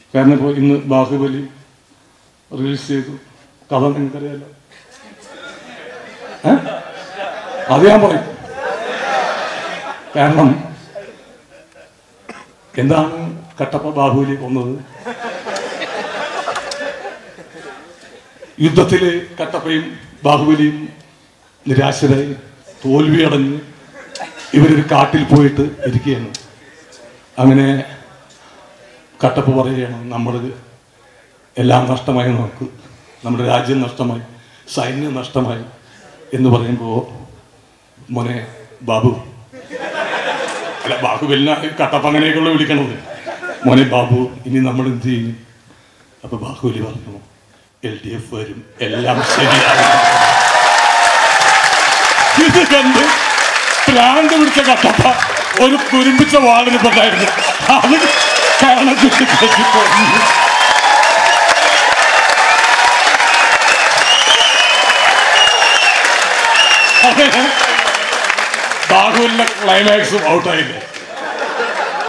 കാരണം ഇപ്പോൾ ഇന്ന് ബാഹുബലി റിലീസ് ചെയ്തു കഥ നിങ്ങൾക്കറിയാലോ ഏ? അത് ഞാൻ പറയും കാരണം എന്താണ് കട്ടപ്പ ബാഹുബലി കൊന്നത് യുദ്ധത്തില് കട്ടപ്പയും ബാഹുബലിയും നിരാശരായി തോൽവിയടഞ്ഞ് ഇവരൊരു കാട്ടിൽ പോയിട്ട് ഇരിക്കുകയാണ് അങ്ങനെ കട്ടപ്പ പറയുകയാണ് നമ്മൾ എല്ലാം നഷ്ടമായി നമുക്ക് നമ്മുടെ രാജ്യം നഷ്ടമായി സൈന്യം നഷ്ടമായി എന്ന് പറയുമ്പോൾ മോനെ ബാബു അല്ല ബാഹുബലിനെ കട്ടപ്പ അങ്ങനെയൊക്കെയുള്ള വിളിക്കണത് മോനെ ബാബു ഇനി നമ്മൾ എന്ത് ചെയ്യും അപ്പൊ ബാഹുബലി പറഞ്ഞു എൽ ഡി എഫ് വരും എല്ലാം ശരിയാകും ഇത് കണ്ട് ഭ്രാന്ത് പിടിച്ച കട്ടപ്പ ഒരു കുരുമ്പിച്ച വാളിന് പെട്ടായിരുന്നു അത് കാണത്തിട്ട് കെട്ടിപ്പോയി അങ്ങനെ ബാഹുവിന്റെ ക്ലൈമാക്സും ഔട്ടായില്ലേ